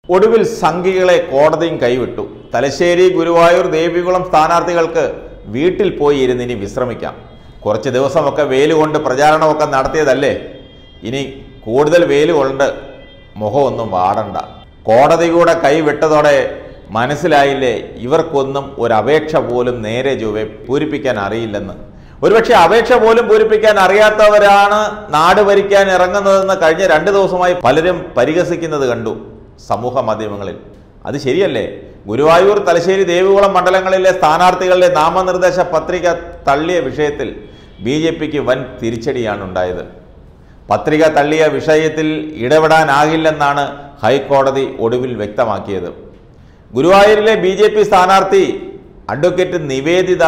ഒടുവിൽ സംഘികളെ കോടതിയും കൈവിട്ടു തലശ്ശേരി ഗുരുവായൂർ ദേവികുളം സ്ഥാനാർത്ഥികൾക്ക് വീട്ടിൽ പോയി ഇരുന്നിനി വിശ്രമിക്കാം കുറച്ച് ദിവസമൊക്കെ വെയിൽ കൊണ്ട് പ്രചാരണമൊക്കെ നടത്തിയതല്ലേ ഇനി കൂടുതൽ വെയിൽ കൊണ്ട് മുഖമൊന്നും വാടണ്ട കോടതി കൂടെ കൈവിട്ടതോടെ മനസ്സിലായില്ലേ ഇവർക്കൊന്നും ഒരു അപേക്ഷ പോലും നേരെ ചൊവ്വെ പൂരിപ്പിക്കാൻ അറിയില്ലെന്ന് ഒരുപക്ഷെ അപേക്ഷ പോലും പൂരിപ്പിക്കാൻ അറിയാത്തവരാണ് നാട് ഭരിക്കാൻ ഇറങ്ങുന്നതെന്ന് കഴിഞ്ഞ രണ്ട് ദിവസമായി പലരും പരിഹസിക്കുന്നത് കണ്ടു സമൂഹ മാധ്യമങ്ങളിൽ അത് ശരിയല്ലേ ഗുരുവായൂർ തലശ്ശേരി ദേവികുളം മണ്ഡലങ്ങളിലെ സ്ഥാനാർത്ഥികളുടെ നാമനിർദ്ദേശ പത്രിക തള്ളിയ വിഷയത്തിൽ ബി ജെ പിക്ക് വൻ തിരിച്ചടിയാണ് ഉണ്ടായത് പത്രിക തള്ളിയ വിഷയത്തിൽ ഇടപെടാനാകില്ലെന്നാണ് ഹൈക്കോടതി ഒടുവിൽ വ്യക്തമാക്കിയത് ഗുരുവായൂരിലെ ബി ജെ പി സ്ഥാനാർത്ഥി അഡ്വക്കേറ്റ് നിവേദിത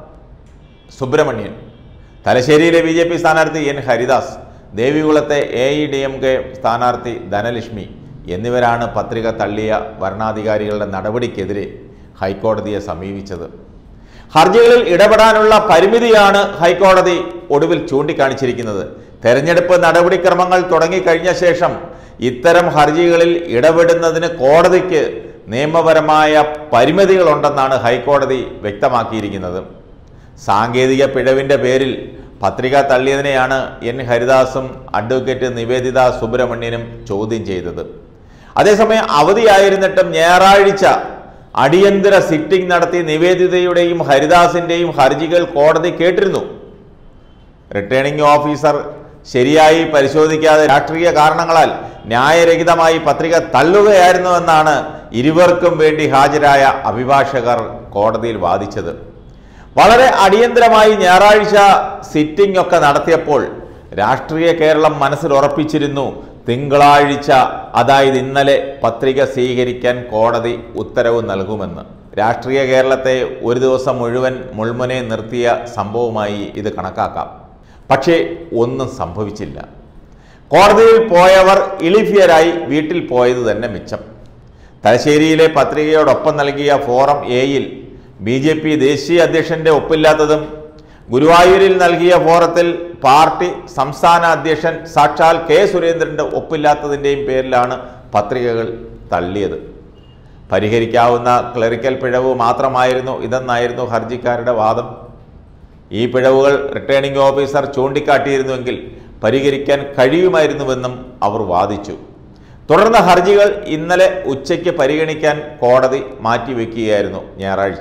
സുബ്രഹ്മണ്യൻ തലശ്ശേരിയിലെ ബി ജെ പി സ്ഥാനാർത്ഥി എൻ ഹരിദാസ് ദേവികുളത്തെ A I D M K സ്ഥാനാർത്ഥി ധനലക്ഷ്മി എന്നിവരാണ് പത്രിക തള്ളിയ ഭരണാധികാരികളുടെ നടപടിക്കെതിരെ ഹൈക്കോടതിയെ സമീപിച്ചത് ഹർജികളിൽ ഇടപെടാനുള്ള പരിമിതിയാണ് ഹൈക്കോടതി ഒടുവിൽ ചൂണ്ടിക്കാണിച്ചിരിക്കുന്നത് തെരഞ്ഞെടുപ്പ് നടപടിക്രമങ്ങൾ തുടങ്ങിക്കഴിഞ്ഞ ശേഷം ഇത്തരം ഹർജികളിൽ ഇടപെടുന്നതിന് കോടതിക്ക് നിയമപരമായ പരിമിതികളുണ്ടെന്നാണ് ഹൈക്കോടതി വ്യക്തമാക്കിയിരിക്കുന്നത് സാങ്കേതിക പിഴവിൻ്റെ പേരിൽ പത്രിക തള്ളിയതിനെയാണ് എൻ ഹരിദാസും അഡ്വക്കേറ്റ് നിവേദിത സുബ്രഹ്മണ്യനും ചോദ്യം ചെയ്തത് അതേസമയം അവധിയായിരുന്നിട്ടും ഞായറാഴ്ച അടിയന്തര സിറ്റിംഗ് നടത്തി നിവേദിതയുടെയും ഹരിദാസിൻ്റെയും ഹർജികൾ കോടതി കേട്ടിരുന്നു റിട്ടേണിംഗ് ഓഫീസർ ശരിയായി പരിശോധിക്കാതെ രാഷ്ട്രീയ കാരണങ്ങളാൽ ന്യായരഹിതമായി പത്രിക തള്ളുകയായിരുന്നുവെന്നാണ് ഇരുവർക്കും വേണ്ടി ഹാജരായ അഭിഭാഷകർ കോടതിയിൽ വാദിച്ചത് വളരെ അടിയന്തരമായി ഞായറാഴ്ച സിറ്റിംഗ് ഒക്കെ നടത്തിയപ്പോൾ രാഷ്ട്രീയ കേരളം മനസ്സിൽ ഉറപ്പിച്ചിരുന്നു തിങ്കളാഴ്ച അതായത് ഇന്നലെ പത്രിക സ്വീകരിക്കാൻ കോടതി ഉത്തരവ് നൽകുമെന്ന് രാഷ്ട്രീയ കേരളത്തെ ഒരു ദിവസം മുഴുവൻ മുൾമുനെ നിർത്തിയ സംഭവമായി ഇത് കണക്കാക്കാം പക്ഷേ ഒന്നും സംഭവിച്ചില്ല കോടതിയിൽ പോയവർ ഇളിഫിയരായി വീട്ടിൽ പോയത് തന്നെ മിച്ചം തലശ്ശേരിയിലെ പത്രികയോടൊപ്പം നൽകിയ ഫോറം എയിൽ ബി ജെ പി ദേശീയ അധ്യക്ഷന്റെ ഒപ്പില്ലാത്തതും ഗുരുവായൂരിൽ നൽകിയ ഫോറത്തിൽ പാർട്ടി സംസ്ഥാന അധ്യക്ഷൻ സാക്ഷാൽ കെ സുരേന്ദ്രന്റെ ഒപ്പില്ലാത്തതിൻ്റെയും പേരിലാണ് പത്രികകൾ തള്ളിയത് പരിഹരിക്കാവുന്ന ക്ലറിക്കൽ പിഴവ് മാത്രമായിരുന്നു ഇതെന്നായിരുന്നു ഹർജിക്കാരുടെ വാദം ഈ പിഴവുകൾ റിട്ടേണിംഗ് ഓഫീസർ ചൂണ്ടിക്കാട്ടിയിരുന്നുവെങ്കിൽ പരിഹരിക്കാൻ കഴിയുമായിരുന്നുവെന്നും അവർ വാദിച്ചു തുടർന്ന് ഹർജികൾ ഇന്നലെ ഉച്ചയ്ക്ക് പരിഗണിക്കാൻ കോടതി മാറ്റിവെക്കുകയായിരുന്നു ഞായറാഴ്ച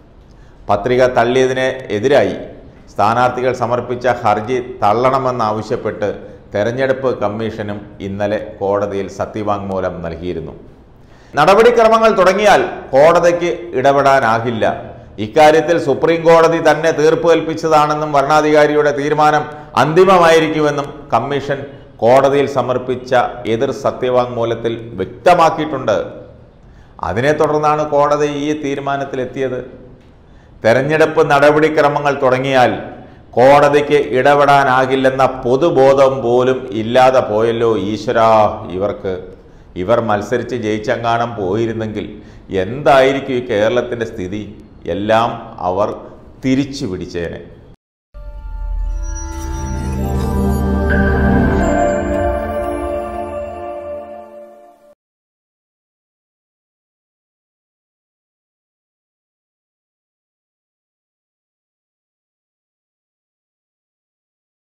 പത്രിക തള്ളിയതിന് എതിരായി സ്ഥാനാർത്ഥികൾ സമർപ്പിച്ച ഹർജി തള്ളണമെന്നാവശ്യപ്പെട്ട് തെരഞ്ഞെടുപ്പ് കമ്മീഷനും ഇന്നലെ കോടതിയിൽ സത്യവാങ്മൂലം നൽകിയിരുന്നു നടപടിക്രമങ്ങൾ തുടങ്ങിയാൽ കോടതിക്ക് ഇടപെടാനാകില്ല ഇക്കാര്യത്തിൽ സുപ്രീം കോടതി തന്നെ തീർപ്പ് കൽപ്പിച്ചതാണെന്നും ഭരണാധികാരിയുടെ തീരുമാനം അന്തിമമായിരിക്കുമെന്നും കമ്മീഷൻ കോടതിയിൽ സമർപ്പിച്ച എതിർ സത്യവാങ്മൂലത്തിൽ വ്യക്തമാക്കിയിട്ടുണ്ട് അതിനെ തുടർന്നാണ് കോടതി ഈ തീരുമാനത്തിലെത്തിയത് തെരഞ്ഞെടുപ്പ് നടപടിക്രമങ്ങൾ തുടങ്ങിയാൽ കോടതിക്ക് ഇടപെടാനാകില്ലെന്ന പൊതുബോധം പോലും ഇല്ലാതെ പോയല്ലോ ഈശ്വരാ ഇവർക്ക് ഇവർ മത്സരിച്ച് ജയിച്ചങ്ങാണം പോയിരുന്നെങ്കിൽ എന്തായിരിക്കും ഈ കേരളത്തിൻ്റെ സ്ഥിതി എല്ലാം അവർ തിരിച്ചു പിടിച്ചേനെ